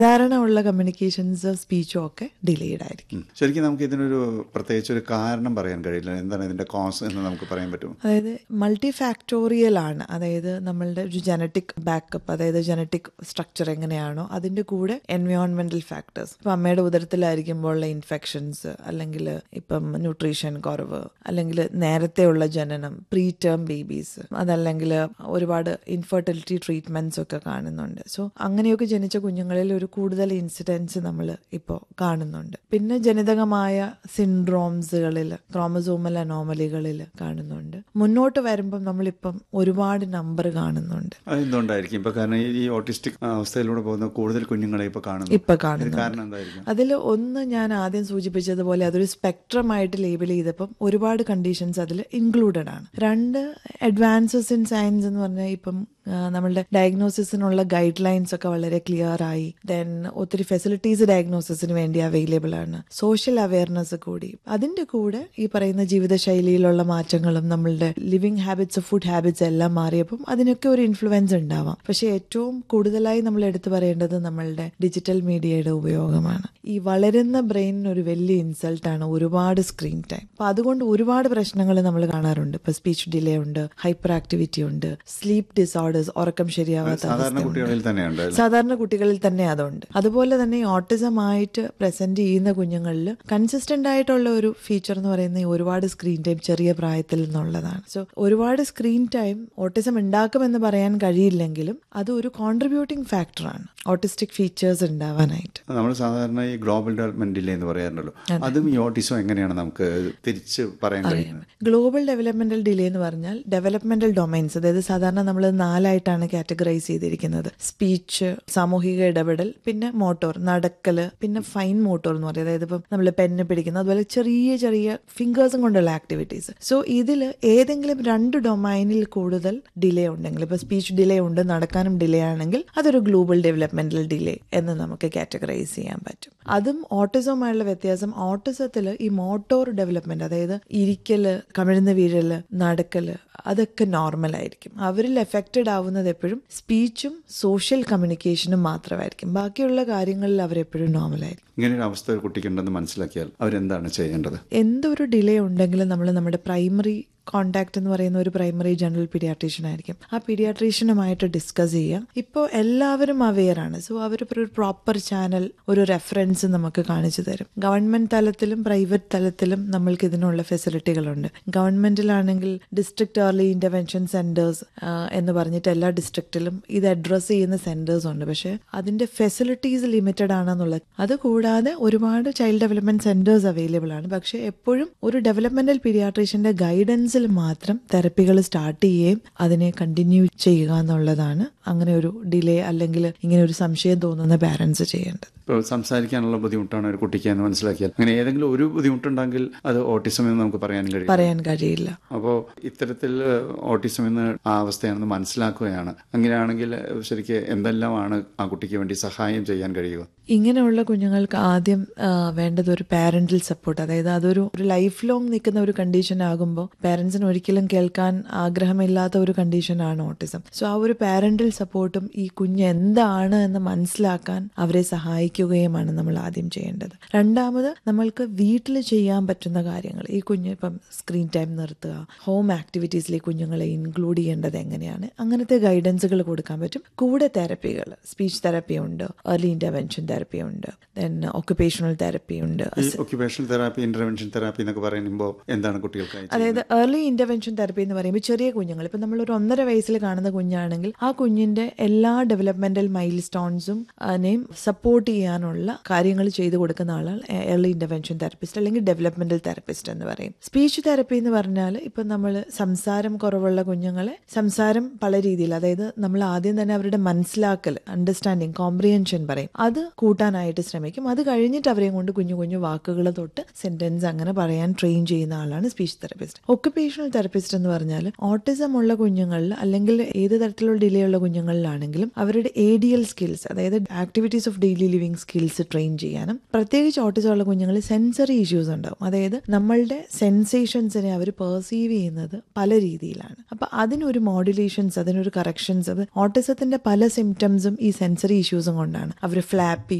ധാരണ ഉള്ള കമ്മ്യൂണിക്കേഷൻസ് സ്പീച്ചും ഒക്കെ ഡിലേഡ് ആയിരിക്കും ഉം. ശരിക്കും നമുക്ക് ഇതിനൊരു പ്രത്യേകിച്ച് ഒരു കാരണം പറയാൻ കഴിയില്ല എന്താണ് ഇതിന്റെ കോസ് എന്ന് നമുക്ക് പറയാൻ പറ്റും അതായത് മൾട്ടി ഫാക്ടോറിയൽ ആണ് അതായത് നമ്മളുടെ ഒരു ജനറ്റിക് ബാക്കപ്പ് അതായത് ജനറ്റിക് സ്ട്രക്ചർ എങ്ങനെയാണോ അതിന്റെ കൂടെ എൻവയോൺമെന്റൽ ഫാക്ടേഴ്സ് ഇപ്പം അമ്മയുടെ ഉദരത്തിലായിരിക്കുമ്പോഴുള്ള ഇൻഫെക്ഷൻസ് അല്ലെങ്കിൽ ഇപ്പം ന്യൂട്രീഷൻ കുറവ് അല്ലെങ്കിൽ നേരത്തെയുള്ള ജനനം പ്രീ ടേം ബേബീസ് അതല്ലെങ്കിൽ ഒരുപാട് ഇൻഫെർട്ടിലിറ്റി ട്രീറ്റ്മെന്റ്സ് ഒക്കെ കാണുന്നുണ്ട് സോ അങ്ങനെയൊക്കെ ജനിച്ച കുഞ്ഞുങ്ങളിൽ ഒരു കൂടുതൽ ഇൻസിഡൻസ് നമ്മൾ ഇപ്പോൾ കാണുന്നുണ്ട് പിന്നെ ജനിതകമായ സിൻഡ്രോംസുകളിൽ ക്രോമസോമൽ അനോമലികളിൽ കാണുന്നുണ്ട് മുന്നോട്ട് വരുമ്പം നമ്മളിപ്പം ഒരുപാട് നമ്പർ കാണുന്നുണ്ട് അത് എന്തുകൊണ്ടായിരിക്കും ഇപ്പൊ കാരണം ഈ- ഈ ഓട്ടിസ്റ്റിക് അവസ്ഥയിലൂടെ പോകുന്ന കൂടുതൽ കുഞ്ഞുങ്ങളെ ഇപ്പൊ കാണുന്നു ഇപ്പൊ ഇത് കാണുന്നു കാരണം എന്തായിരിക്കും അതിൽ ഒന്ന് ഞാൻ ആദ്യം സൂചിപ്പിച്ചതുപോലെ അതൊരു സ്പെക്ട്രം ആയിട്ട് ലേബൽ ചെയ്തപ്പം ഒരുപാട് കണ്ടീഷൻസ് അതിൽ ഇൻക്ലൂഡഡ് ആണ് രണ്ട് അഡ്വാൻസസ് ഇൻ സയൻസ് എന്ന് പറഞ്ഞാൽ ഇപ്പം ആ, നമ്മളുടെ ഡയഗ്നോസിസിനുള്ള ഗൈഡ് ലൈൻസ് ഒക്കെ വളരെ ക്ലിയർ ആയി ദെൻ ഒത്തിരി ഫെസിലിറ്റീസ് ഡയഗ്നോസിസിന് വേണ്ടി അവൈലബിൾ ആണ് സോഷ്യൽ അവയർനെസ് കൂടി അതിന്റെ കൂടെ ഈ പറയുന്ന ജീവിതശൈലിയിലുള്ള മാറ്റങ്ങളും നമ്മളുടെ ലിവിങ് ഹാബിറ്റ്സ് ഫുഡ് ഹാബിറ്റ്സ് എല്ലാം മാറിയപ്പം അതിനൊക്കെ ഒരു ഇൻഫ്ലുവൻസ് ഉണ്ടാവാം പക്ഷെ ഏറ്റവും കൂടുതലായി നമ്മൾ എടുത്തു പറയേണ്ടത് നമ്മളുടെ ഡിജിറ്റൽ മീഡിയയുടെ ഉപയോഗമാണ് ഈ വളരുന്ന ബ്രെയിനിന് ഒരു വലിയ ഇൻസൾട്ടാണ് ഒരുപാട് സ്ക്രീൻ ടൈം അപ്പൊ അതുകൊണ്ട് ഒരുപാട് പ്രശ്നങ്ങൾ നമ്മൾ കാണാറുണ്ട് ഇപ്പൊ സ്പീച്ച് ഡിലേ ഉണ്ട് ഹൈപ്പർ ആക്ടിവിറ്റി ഉണ്ട് സ്ലീപ്പ് ഡിസോർഡേഴ്സ് ഉറക്കം ശരിയാവാത്ത സാധാരണ അവസ്ഥയുണ്ട്. കുട്ടികളിൽ തന്നെയുണ്ട് അല്ലേ? സാധാരണ കുട്ടികളിൽ തന്നെ അതുണ്ട് അതുപോലെ തന്നെ ഈ ഓട്ടിസം ആയിട്ട് പ്രസന്റ് ചെയ്യുന്ന കുഞ്ഞുങ്ങളിൽ കൺസിസ്റ്റന്റ് ആയിട്ടുള്ള ഒരു ഫീച്ചർ എന്ന് പറയുന്നത് ഈ ഒരുപാട് സ്ക്രീൻ ടൈം ചെറിയ പ്രായത്തിൽ നിന്നുള്ളതാണ് സോ ഒരുപാട് സ്ക്രീൻ ടൈം ഓട്ടിസം ഉണ്ടാക്കുമെന്ന് പറയാൻ കഴിയില്ലെങ്കിലും അത് ഒരു കോൺട്രിബ്യൂട്ടിംഗ് ഫാക്ടറാണ് ഓട്ടിസ്റ്റിക് ഫീച്ചേഴ്സ് ഉണ്ടാവാനായിട്ട് നമ്മൾ സാധാരണ ഈ ഗ്ലോബൽ ഡെവലപ്മെന്റ് ഡിലേ എന്ന് പറയാറുണ്ടല്ലോ അതും ഈ ഓട്ടിസം എങ്ങനെയാണ് നമുക്ക് തിരിച്ച് പറയാൻ കഴിയുന്നത് ഗ്ലോബൽ ഡെവലപ്മെന്റൽ ഡിലേ എന്ന് പറഞ്ഞാൽ ഡെവലപ്മെന്റൽ ഡൊമൈൻസ് അതായത് സാധാരണ നമ്മൾ നാലായിട്ടാണ് കാറ്റഗറൈസ് ചെയ്തിരിക്കുന്നത് സ്പീച്ച് സാമൂഹിക ഇടപെടൽ പിന്നെ മോട്ടോർ നടക്കല് പിന്നെ ഫൈൻ മോട്ടോർ എന്ന് പറയും അതായത് ഇപ്പം നമ്മൾ പെന്ന് പിടിക്കുന്നത് അതുപോലെ ചെറിയ ചെറിയ ഫിംഗേഴ്സും കൊണ്ടുള്ള ആക്ടിവിറ്റീസ് സോ ഇതിൽ ഏതെങ്കിലും രണ്ട് ഡൊമൈനിൽ കൂടുതൽ ഡിലേ ഉണ്ടെങ്കിൽ ഇപ്പൊ സ്പീച്ച് ഡിലേ ഉണ്ട് നടക്കാനും ഡിലേ ആണെങ്കിൽ അതൊരു ഗ്ലോബൽ ഡെവലപ്മെന്റൽ ഡിലേ എന്ന് നമുക്ക് കാറ്റഗറൈസ് ചെയ്യാൻ പറ്റും അതും ഓട്ടിസവുമായുള്ള വ്യത്യാസം ഓട്ടിസത്തിൽ ഈ മോട്ടോർ ഡെവലപ്മെന്റ് അതായത് ഇരിക്കല് കമിഴ്ന്ന് വീഴല് നടക്കല് അതൊക്കെ നോർമൽ ആയിരിക്കും അവരിൽ എഫക്റ്റഡ് ആവുന്നത് എപ്പോഴും സ്പീച്ചും സോഷ്യൽ കമ്മ്യൂണിക്കേഷനും മാത്രമായിരിക്കും ബാക്കിയുള്ള കാര്യങ്ങളിൽ അവരെപ്പോഴും നോർമൽ ആയിരിക്കും ഇങ്ങനെ ഒരു അവസ്ഥ ഒരു കുട്ടിക്കുണ്ടെന്ന് മനസ്സിലാക്കിയാൽ അവരെന്താണ് ചെയ്യേണ്ടത് എന്തൊരു ഡിലേ ഉണ്ടെങ്കിലും നമ്മൾ നമ്മുടെ പ്രൈമറി കോണ്ടാക്ട് എന്ന് പറയുന്ന ഒരു പ്രൈമറി ജനറൽ പീഡിയാട്രീഷ്യൻ ആയിരിക്കും ആ പീഡിയാട്രീഷ്യനുമായിട്ട് ഡിസ്കസ് ചെയ്യാം ഇപ്പോൾ എല്ലാവരും അവെയർ ആണ് സോ അവർ ഒരു പ്രോപ്പർ ചാനൽ ഒരു റെഫറൻസ് നമുക്ക് കാണിച്ചു തരും ഗവൺമെന്റ് തലത്തിലും പ്രൈവറ്റ് തലത്തിലും നമ്മൾക്ക് ഇതിനുള്ള ഫെസിലിറ്റികളുണ്ട് ഗവൺമെന്റിലാണെങ്കിൽ ഡിസ്ട്രിക്ട് ഏർലി ഇന്റർവെൻഷൻ സെന്റേഴ്സ് എന്ന് പറഞ്ഞിട്ട് എല്ലാ ഡിസ്ട്രിക്റ്റിലും ഇത് അഡ്രസ് ചെയ്യുന്ന സെന്റേഴ്സ് ഉണ്ട് പക്ഷേ അതിന്റെ ഫെസിലിറ്റീസ് ലിമിറ്റഡ് ആണെന്നുള്ളത് അതുകൂടാതെ ഒരുപാട് ചൈൽഡ് ഡെവലപ്മെന്റ് സെന്റേഴ്സ് അവൈലബിൾ ആണ് പക്ഷേ എപ്പോഴും ഒരു ഡെവലപ്മെന്റൽ പീഡിയാട്രീഷ്യന്റെ ഗൈഡൻസിൽ മാത്രം തെറപ്പികൾ സ്റ്റാർട്ട് ചെയ്യുകയും അതിനെ കണ്ടിന്യൂ ചെയ്യുക എന്നുള്ളതാണ് അങ്ങനെ ഒരു ഡിലേ അല്ലെങ്കിൽ ഇങ്ങനെ ഒരു സംശയം തോന്നുന്ന പാരന്റ്സ് ചെയ്യേണ്ടത് ഇപ്പോൾ സംസാരിക്കാനുള്ള ബുദ്ധിമുട്ടാണ് ഒരു കുട്ടിക്ക് എന്ന് മനസ്സിലാക്കിയാൽ അങ്ങനെ ഏതെങ്കിലും ഒരു ബുദ്ധിമുട്ടുണ്ടെങ്കിൽ അത് ഓട്ടിസം എന്ന് നമുക്ക് പറയാൻ കഴിയും പറയാൻ കഴിയില്ല അപ്പോൾ ഇത്തരത്തിൽ ഓട്ടിസം എന്ന ആ അവസ്ഥയാണെന്ന് മനസ്സിലാക്കുകയാണ് അങ്ങനെയാണെങ്കിൽ ശരിക്ക് എന്തെല്ലാമാണ് ആ കുട്ടിക്ക് വേണ്ടി സഹായം ചെയ്യാൻ കഴിയുക ഇങ്ങനെയുള്ള കുഞ്ഞുങ്ങൾക്ക് ആദ്യം ആ, വേണ്ടത് ഒരു പാരന്റൽ സപ്പോർട്ട് അതായത് അതൊരു ഒരു ലൈഫ് ലോങ് നിൽക്കുന്ന ഒരു കണ്ടീഷൻ ആകുമ്പോൾ പാരന്റ്സിന് ഒരിക്കലും കേൾക്കാൻ ആഗ്രഹമില്ലാത്ത ഒരു കണ്ടീഷനാണ് ഓട്ടിസം സോ ആ ഒരു പാരന്റൽ സപ്പോർട്ടും ഈ കുഞ്ഞ് എന്താണ് എന്ന് മനസ്സിലാക്കാൻ അവരെ സഹായിക്കുകയുമാണ് നമ്മൾ ആദ്യം ചെയ്യേണ്ടത് രണ്ടാമത് നമ്മൾക്ക് വീട്ടിൽ ചെയ്യാൻ പറ്റുന്ന കാര്യങ്ങൾ ഈ കുഞ്ഞ് ഇപ്പം സ്ക്രീൻ ടൈം നിർത്തുക ഹോം ആക്ടിവിറ്റീസിൽ ഈ കുഞ്ഞുങ്ങളെ ഇൻക്ലൂഡ് ചെയ്യേണ്ടത് എങ്ങനെയാണ് അങ്ങനത്തെ ഗൈഡൻസുകൾ കൊടുക്കാൻ പറ്റും കൂടെ തെറപ്പികൾ സ്പീച്ച് തെറപ്പി ഉണ്ട് ഏർലി ഇന്റർവെൻഷൻ തെറപ്പി ഉണ്ട് ദെൻ ഒക്കുപേഷണൽ തെറപ്പി ഉണ്ട് ഈ ഒക്യുപേഷണൽ തെറാപ്പി ഇന്റർവെൻഷൻ തെറാപ്പി എന്നൊക്കെ പറയുമ്പോൾ എന്താണ് കുട്ടികൾക്കായി ചെയ്യുന്നത്? അതായത് ഏർലി ഇന്റർവെൻഷൻ തെറപ്പി എന്ന് പറയുമ്പോൾ ചെറിയ കുഞ്ഞുങ്ങൾ ഇപ്പം നമ്മൾ ഒരു ഒന്നര വയസ്സിൽ കാണുന്ന കുഞ്ഞാണെങ്കിൽ ആ കുഞ്ഞിന്റെ എല്ലാ ഡെവലപ്മെന്റൽ മൈൽ സ്റ്റോൺസും അതിനെയും സപ്പോർട്ട് ചെയ്യാനുള്ള കാര്യങ്ങൾ ചെയ്തു കൊടുക്കുന്ന ആളാണ് ഏർലി ഇന്റർവെൻഷൻ തെറപ്പിസ്റ്റ് അല്ലെങ്കിൽ ഡെവലപ്മെന്റൽ തെറപ്പിസ്റ്റ് എന്ന് പറയും സ്പീച്ച് തെറപ്പി എന്ന് പറഞ്ഞാൽ ഇപ്പം നമ്മൾ സംസാരം കുറവുള്ള കുഞ്ഞുങ്ങളെ സംസാരം പല രീതിയിൽ അതായത് നമ്മൾ ആദ്യം തന്നെ അവരുടെ മനസ്സിലാക്കൽ അണ്ടർസ്റ്റാൻഡിങ് കോംപ്രിഹെൻഷൻ പറയും അത് കൂട്ടാനായിട്ട് ശ്രമിക്കും അത് കഴിഞ്ഞിട്ട് അവരെയും കൊണ്ട് കുഞ്ഞു കുഞ്ഞു വാക്കുകൾ തൊട്ട് സെന്റൻസ് അങ്ങനെ പറയാൻ ട്രെയിൻ ചെയ്യുന്ന ആളാണ് speech therapist occupation occupational therapist എന്ന് പറഞ്ഞാൽ ഓട്ടിസം ഉള്ള കുഞ്ഞുങ്ങളിൽ അല്ലെങ്കിൽ ഏത് തരത്തിലുള്ള ഡിലേ ഉള്ള കുഞ്ഞുങ്ങളിലാണെങ്കിലും അവരുടെ എ ഡി എൽ സ്കിൽസ് അതായത് activities of daily living skills train ചെയ്യാനും പ്രത്യേകിച്ച് ഓട്ടിസം ഉള്ള കുഞ്ഞുങ്ങളിൽ സെൻസറി ഇഷ്യൂസ് ഉണ്ടാവും അതായത് നമ്മളുടെ സെൻസേഷൻസിനെ അവർ പെർസീവ് ചെയ്യുന്നത് പല രീതിയിലാണ് അപ്പൊ അതിനൊരു മോഡുലേഷൻസ് അതിനൊരു കറക്ഷൻസ് അത് ഓട്ടിസത്തിന്റെ പല സിംറ്റംസും ഈ സെൻസറി ഇഷ്യൂസും കൊണ്ടാണ് അവർ ഫ്ലാപ്പി